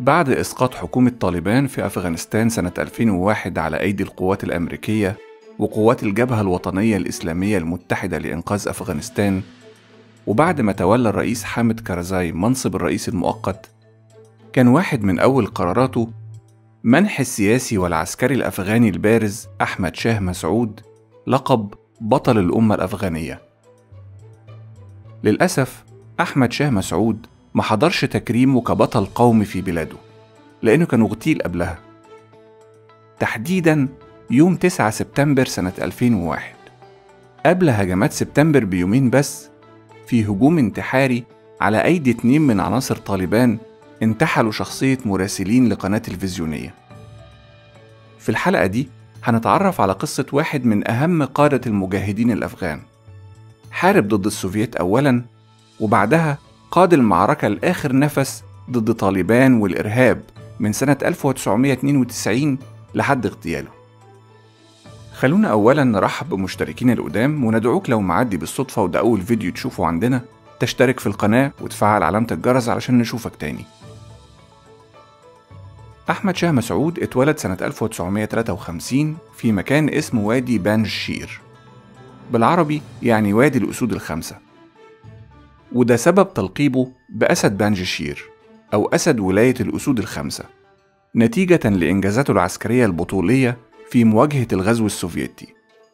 بعد إسقاط حكومة طالبان في أفغانستان سنة 2001 على أيدي القوات الأمريكية وقوات الجبهة الوطنية الإسلامية المتحدة لإنقاذ أفغانستان وبعد ما تولى الرئيس حامد كارزاي منصب الرئيس المؤقت كان واحد من أول قراراته منح السياسي والعسكري الأفغاني البارز أحمد شاه مسعود لقب بطل الأمة الأفغانية للأسف أحمد شاه مسعود ما حضرش تكريمه كبطل قومي في بلاده لأنه كان اغتيل قبلها تحديدا يوم 9 سبتمبر سنة 2001 قبل هجمات سبتمبر بيومين بس في هجوم انتحاري على أيدي اتنين من عناصر طالبان انتحلوا شخصية مراسلين لقناة تلفزيونية في الحلقة دي هنتعرف على قصة واحد من أهم قادة المجاهدين الأفغان حارب ضد السوفييت أولا وبعدها قاد المعركة لآخر نفس ضد طالبان والإرهاب من سنة 1992 لحد اغتياله خلونا أولا نرحب بمشتركين القدام وندعوك لو معدي بالصدفة وده أول فيديو تشوفه عندنا تشترك في القناة وتفعل علامة الجرس علشان نشوفك تاني أحمد شاه مسعود اتولد سنة 1953 في مكان اسمه وادي بانج شير بالعربي يعني وادي الأسود الخمسة وده سبب تلقيبه بأسد بانج شير أو أسد ولاية الأسود الخمسة نتيجة لإنجازاته العسكرية البطولية في مواجهة الغزو السوفيتي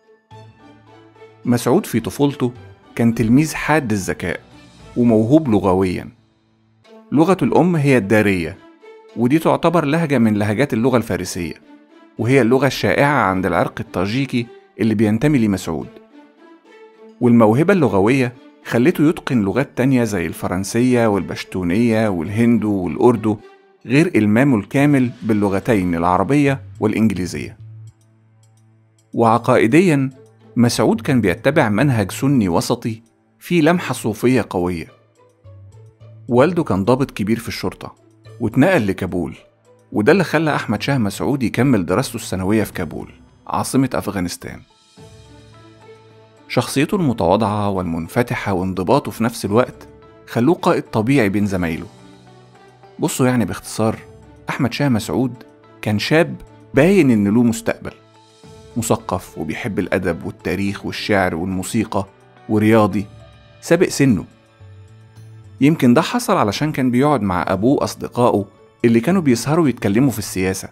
مسعود في طفولته كان تلميذ حاد الذكاء وموهوب لغويا لغته الأم هي الدارية ودي تعتبر لهجة من لهجات اللغة الفارسية وهي اللغة الشائعة عند العرق الطاجيكي اللي بينتمي لمسعود والموهبة اللغوية خلته يتقن لغات تانية زي الفرنسية والبشتونية والهندو والأردو غير إلمامه الكامل باللغتين العربية والإنجليزية وعقائديا مسعود كان بيتبع منهج سني وسطي فيه لمحة صوفية قوية والده كان ضابط كبير في الشرطة واتنقل لكابول وده اللي خلى أحمد شاه مسعود يكمل دراسته الثانوية في كابول عاصمة أفغانستان شخصيته المتواضعة والمنفتحة وانضباطه في نفس الوقت خلوه قائد طبيعي بين زمايله بصوا يعني باختصار أحمد شاه مسعود كان شاب باين إن له مستقبل مثقف وبيحب الأدب والتاريخ والشعر والموسيقى ورياضي سابق سنه يمكن ده حصل علشان كان بيقعد مع أبوه أصدقائه اللي كانوا بيسهروا يتكلموا في السياسة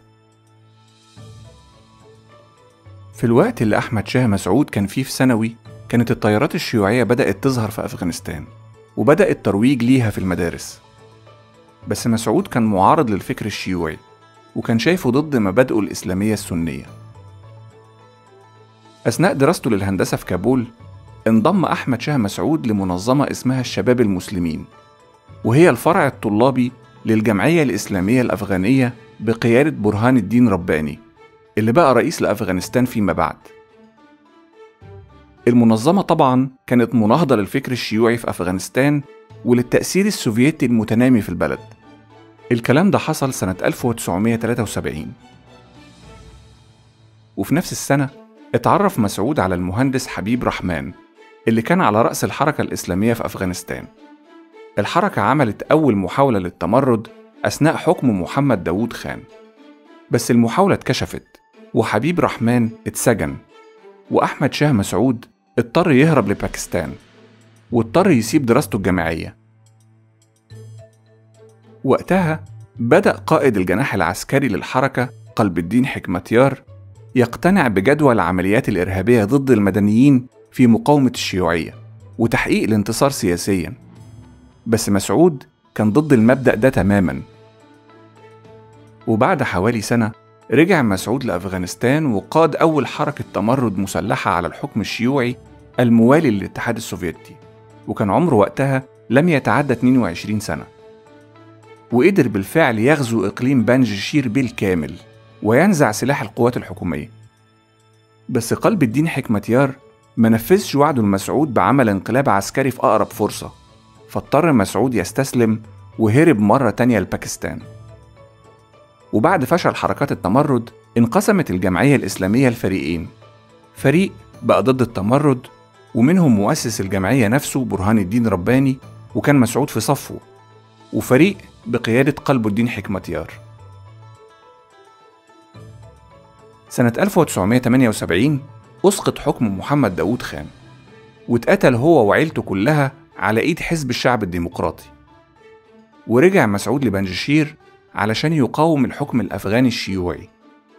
في الوقت اللي أحمد شاه مسعود كان فيه في ثانوي كانت التيارات الشيوعية بدأت تظهر في أفغانستان وبدأ الترويج ليها في المدارس بس مسعود كان معارض للفكر الشيوعي وكان شايفه ضد مبادئه الإسلامية السنية أثناء دراسته للهندسة في كابول انضم أحمد شاه مسعود لمنظمة اسمها الشباب المسلمين وهي الفرع الطلابي للجمعية الإسلامية الأفغانية بقيادة برهان الدين رباني اللي بقى رئيس لأفغانستان فيما بعد المنظمة طبعا كانت مناهضة للفكر الشيوعي في أفغانستان وللتأثير السوفيتي المتنامي في البلد الكلام ده حصل سنة 1973 وفي نفس السنة اتعرف مسعود على المهندس حبيب رحمن اللي كان على رأس الحركة الإسلامية في أفغانستان الحركة عملت أول محاولة للتمرد أثناء حكم محمد داوود خان بس المحاولة اتكشفت وحبيب رحمن اتسجن وأحمد شاه مسعود اضطر يهرب لباكستان واضطر يسيب دراسته الجامعية وقتها بدأ قائد الجناح العسكري للحركة قلب الدين حكمتيار يقتنع بجدوى العمليات الإرهابية ضد المدنيين في مقاومة الشيوعية وتحقيق الانتصار سياسيا بس مسعود كان ضد المبدأ ده تماما وبعد حوالي سنة رجع مسعود لأفغانستان وقاد أول حركة تمرد مسلحة على الحكم الشيوعي الموالي للاتحاد السوفيتي وكان عمره وقتها لم يتعدى 22 سنة وقدر بالفعل يغزو إقليم بانجشير بالكامل وينزع سلاح القوات الحكومية بس قلب الدين حكمتيار ما نفذش وعده المسعود بعمل انقلاب عسكري في أقرب فرصة فاضطر مسعود يستسلم وهرب مرة تانية لباكستان وبعد فشل حركات التمرد انقسمت الجمعية الإسلامية لفريقين فريق بقى ضد التمرد ومنهم مؤسس الجمعية نفسه برهان الدين رباني وكان مسعود في صفه وفريق بقيادة قلب الدين حكمتيار سنة 1978 أسقط حكم محمد داود خان واتقتل هو وعيلته كلها على إيد حزب الشعب الديمقراطي ورجع مسعود لبنجشير علشان يقاوم الحكم الأفغاني الشيوعي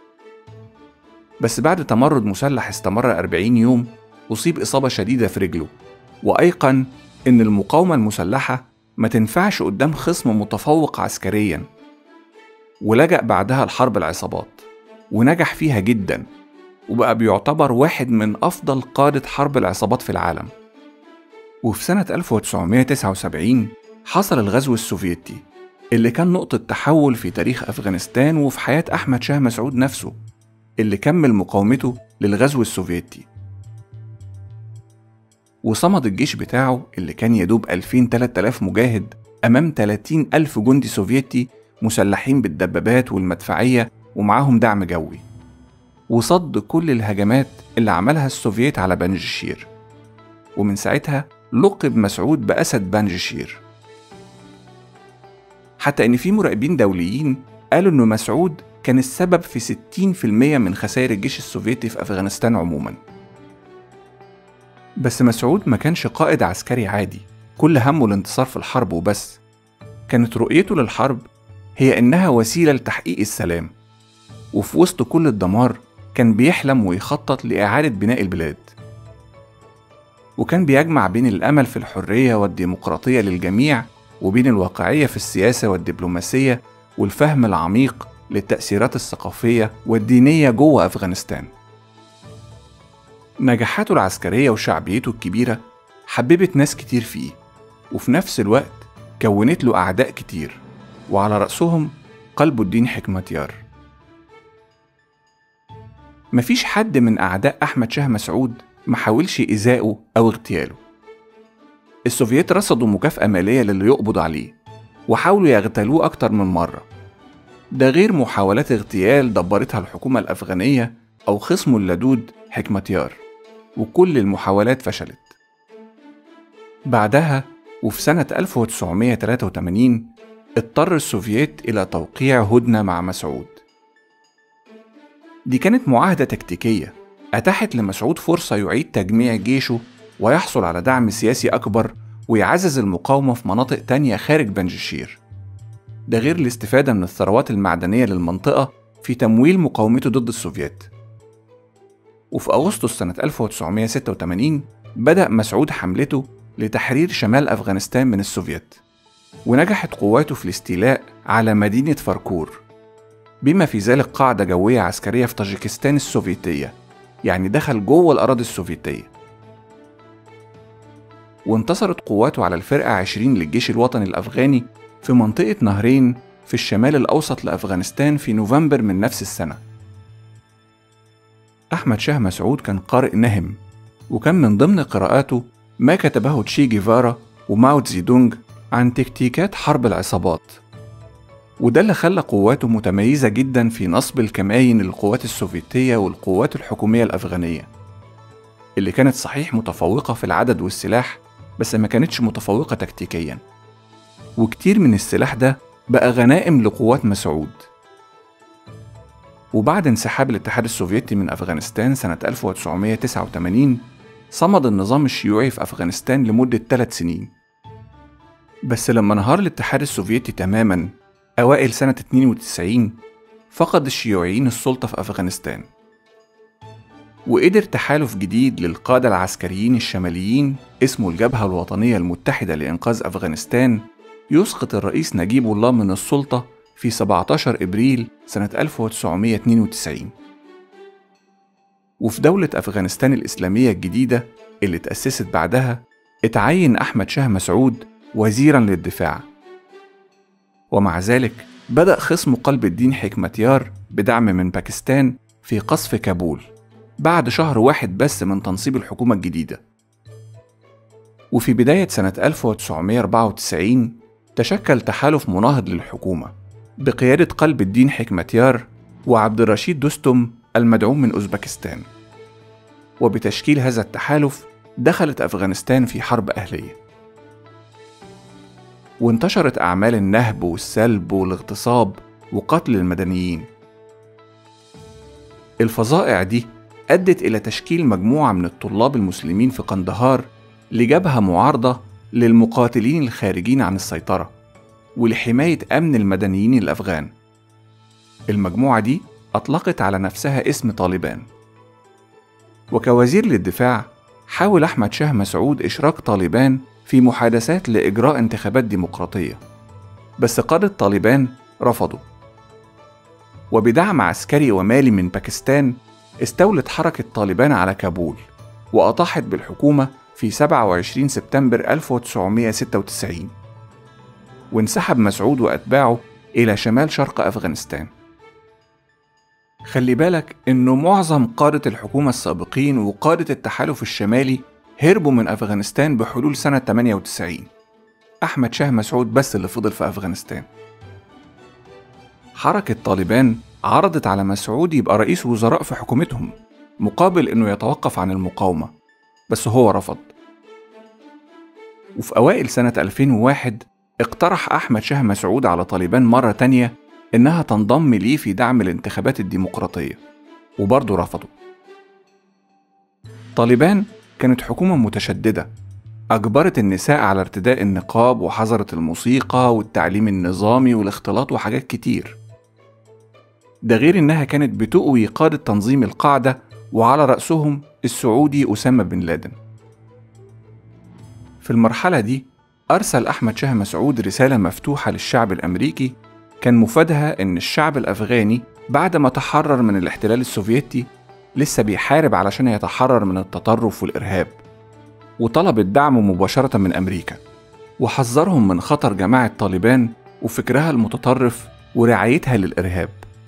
بس بعد تمرد مسلح استمر 40 يوم أصيب إصابة شديدة في رجله وأيقن إن المقاومة المسلحة ما تنفعش قدام خصم متفوق عسكريا ولجأ بعدها لحرب العصابات ونجح فيها جدا وبقى بيعتبر واحد من أفضل قادة حرب العصابات في العالم وفي سنة 1979 حصل الغزو السوفيتي اللي كان نقطة تحول في تاريخ أفغانستان وفي حياة أحمد شاه مسعود نفسه اللي كمل مقاومته للغزو السوفيتي وصمد الجيش بتاعه اللي كان يدوب 2000-3000 مجاهد أمام 30 ألف جندي سوفيتي مسلحين بالدبابات والمدفعية ومعاهم دعم جوي وصد كل الهجمات اللي عملها السوفييت على بنجشير ومن ساعتها لقب مسعود بأسد بنجشير حتى إن في مراقبين دوليين قالوا إنه مسعود كان السبب في 60% من خسائر الجيش السوفيتي في أفغانستان عموما بس مسعود ما كانش قائد عسكري عادي كل همه الانتصار في الحرب وبس كانت رؤيته للحرب هي إنها وسيلة لتحقيق السلام وفي وسط كل الدمار كان بيحلم ويخطط لإعادة بناء البلاد وكان بيجمع بين الأمل في الحرية والديمقراطية للجميع وبين الواقعية في السياسة والدبلوماسية والفهم العميق للتأثيرات الثقافية والدينية جوه أفغانستان نجاحاته العسكرية وشعبيته الكبيرة حببت ناس كتير فيه وفي نفس الوقت كونت له أعداء كتير وعلى رأسهم قلب الدين حكمتيار مفيش حد من أعداء أحمد شاه مسعود محاولش إيذائه أو اغتياله السوفييت رصدوا مكافأة مالية للي يقبض عليه وحاولوا يغتالوه أكتر من مرة ده غير محاولات اغتيال دبرتها الحكومة الأفغانية أو خصمه اللدود حكمتيار وكل المحاولات فشلت بعدها وفي سنة 1983 اضطر السوفييت إلى توقيع هدنة مع مسعود دي كانت معاهدة تكتيكية أتاحت لمسعود فرصة يعيد تجميع جيشه ويحصل على دعم سياسي أكبر ويعزز المقاومة في مناطق تانية خارج بنجشير ده غير الاستفادة من الثروات المعدنية للمنطقة في تمويل مقاومته ضد السوفيات وفي أغسطس سنة 1986 بدأ مسعود حملته لتحرير شمال أفغانستان من السوفيات ونجحت قواته في الاستيلاء على مدينة فاركور بما في ذلك قاعدة جوية عسكرية في طاجيكستان السوفيتية يعني دخل جوه الأراضي السوفيتية وانتصرت قواته على الفرقة 20 للجيش الوطني الأفغاني في منطقة نهرين في الشمال الأوسط لأفغانستان في نوفمبر من نفس السنة أحمد شاه مسعود كان قارئ نهم وكان من ضمن قراءاته ما كتبه تشي جيفارا وماو تزي دونج عن تكتيكات حرب العصابات وده اللي خلى قواته متميزة جدا في نصب الكماين للقوات السوفيتية والقوات الحكومية الأفغانية اللي كانت صحيح متفوقة في العدد والسلاح بس ما كانتش متفوقة تكتيكيا وكتير من السلاح ده بقى غنائم لقوات مسعود وبعد انسحاب الاتحاد السوفيتي من أفغانستان سنة 1989 صمد النظام الشيوعي في أفغانستان لمدة ثلاث سنين بس لما انهار الاتحاد السوفيتي تماما أوائل سنة 92 فقد الشيوعيين السلطة في أفغانستان وقدر تحالف جديد للقادة العسكريين الشماليين اسمه الجبهة الوطنية المتحدة لإنقاذ أفغانستان يسقط الرئيس نجيب الله من السلطة في 17 إبريل سنة 1992 وفي دولة أفغانستان الإسلامية الجديدة اللي تأسست بعدها اتعين أحمد شاه مسعود وزيرا للدفاع ومع ذلك بدأ خصم قلب الدين حكمتيار بدعم من باكستان في قصف كابول بعد شهر واحد بس من تنصيب الحكومة الجديدة وفي بداية سنة 1994 تشكل تحالف مناهض للحكومة بقيادة قلب الدين حكمتيار وعبد الرشيد دوستم المدعوم من أوزبكستان وبتشكيل هذا التحالف دخلت أفغانستان في حرب أهلية وانتشرت أعمال النهب والسلب والاغتصاب وقتل المدنيين الفظائع دي أدت إلى تشكيل مجموعة من الطلاب المسلمين في قندهار لجبهة معارضة للمقاتلين الخارجين عن السيطرة ولحماية أمن المدنيين الأفغان المجموعة دي أطلقت على نفسها اسم طالبان وكوزير للدفاع حاول أحمد شاه مسعود إشراك طالبان في محادثات لإجراء انتخابات ديمقراطية بس قادة طالبان رفضوا وبدعم عسكري ومالي من باكستان استولت حركة طالبان على كابول وأطاحت بالحكومة في 27 سبتمبر 1996 وانسحب مسعود وأتباعه إلى شمال شرق أفغانستان خلي بالك إنه معظم قادة الحكومة السابقين وقادة التحالف الشمالي هربوا من أفغانستان بحلول سنة 98 أحمد شاه مسعود بس اللي فضل في أفغانستان حركة طالبان عرضت على مسعود يبقى رئيس وزراء في حكومتهم مقابل إنه يتوقف عن المقاومة بس هو رفض وفي أوائل سنة 2001 اقترح أحمد شاه مسعود على طالبان مرة تانية إنها تنضم ليه في دعم الانتخابات الديمقراطية وبرضه رفضوا طالبان كانت حكومة متشددة أجبرت النساء على ارتداء النقاب وحظرت الموسيقى والتعليم النظامي والاختلاط وحاجات كتير ده غير إنها كانت بتقوي قادة تنظيم القاعدة وعلى رأسهم السعودي أسامة بن لادن في المرحلة دي أرسل أحمد شاه مسعود رسالة مفتوحة للشعب الأمريكي كان مفادها إن الشعب الأفغاني بعد ما تحرر من الاحتلال السوفيتي لسه بيحارب علشان يتحرر من التطرف والإرهاب وطلب الدعم مباشرة من أمريكا وحذرهم من خطر جماعة طالبان وفكرها المتطرف ورعايتها للإرهاب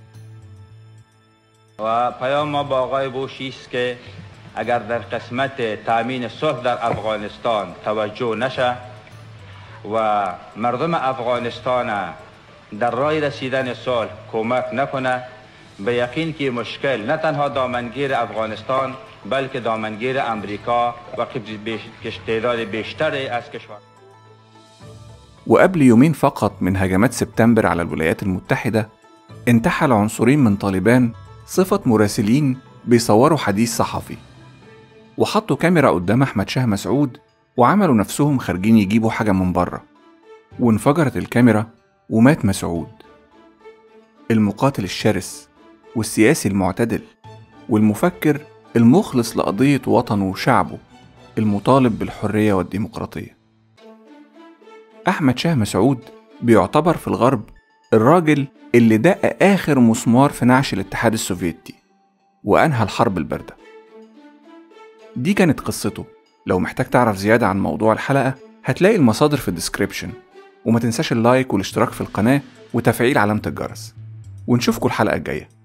و پیام ما با آقای بوشی است که اگر در قسمت تامین صلح در افغانستان توجه نشه و مردم افغانستان در راه رسیدن صلح کمک نکنه به یقین که مشکل نه تنها دامنگیر افغانستان بلکه دامنگیر امریکا و تعداد بیشتری از کشور وقبل يومين فقط من هجمات سبتمبر على الولايات المتحدة انتحل عنصرين من طالبان صفة مراسلين بيصوروا حديث صحفي وحطوا كاميرا قدام أحمد شاه مسعود وعملوا نفسهم خارجين يجيبوا حاجة من بره وانفجرت الكاميرا ومات مسعود المقاتل الشرس والسياسي المعتدل والمفكر المخلص لقضية وطنه وشعبه المطالب بالحرية والديمقراطية أحمد شاه مسعود بيعتبر في الغرب الراجل اللي دق آخر مسمار في نعش الاتحاد السوفيتي وأنهى الحرب الباردة دي كانت قصته لو محتاج تعرف زيادة عن موضوع الحلقة هتلاقي المصادر في الديسكريبشن وما تنساش اللايك والاشتراك في القناة وتفعيل علامة الجرس ونشوفكم الحلقة الجاية